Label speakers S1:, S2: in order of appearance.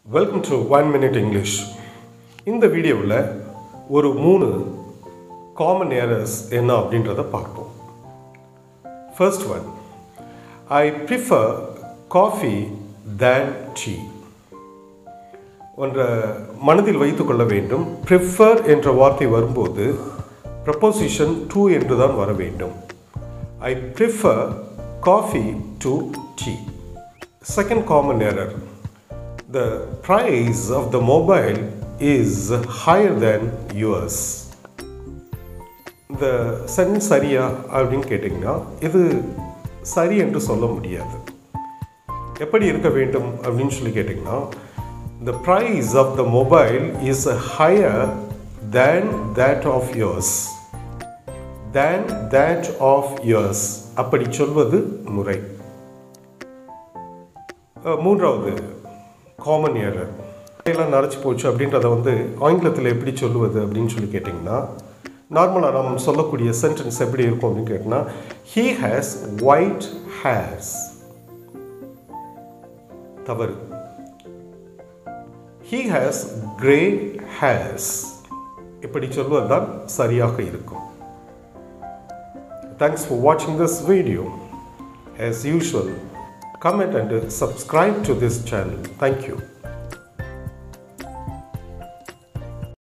S1: welcome to one minute English இந்த வீடியோவில் ஒரு மூணு காமன் ஏரர்ஸ் என்ன அப்படின்றத பார்ப்போம் first one I prefer coffee than tea ஒன்றை மனதில் வைத்துக்கொள்ள வேண்டும் ப்ரிஃபர் என்ற வார்த்தை வரும்போது ப்ரப்போசிஷன் டு என்று தான் வர வேண்டும் I prefer coffee to tea second common error the price of the mobile is higher than yours இந்த சென்டென்ஸ் சரியா அப்படின்னு கேட்டிங்கன்னா இது சரி என்று சொல்ல முடியாது எப்படி இருக்க வேண்டும் அப்படின்னு சொல்லி கேட்டிங்கன்னா the price of the mobile is higher than that of yours than that of yours அப்படி சொல்வது முறை அஹ், மூன்றாவது காமன் ஏரர் எல்லாம் நரைச்சி போச்சு அப்படின்றத வந்து ஆங்கிலத்தில் எப்படி சொல்லுவது அப்படின்னு சொல்லி கேட்டிங்கன்னா நார்மலாக நம்ம சொல்லக்கூடிய சென்டென்ஸ் எப்படி இருக்கும் அப்படின்னு கேட்டிங்கன்னா ஹீ ஹேஸ் ஒயிட் ஹேர்ஸ் தவறு ஹீ ஹேஸ் கிரே ஹேர்ஸ் இப்படி சொல்வது தான் சரியாக இருக்கும் தேங்க்ஸ் ஃபார் வாட்சிங் this video as usual comment and subscribe to this channel thank you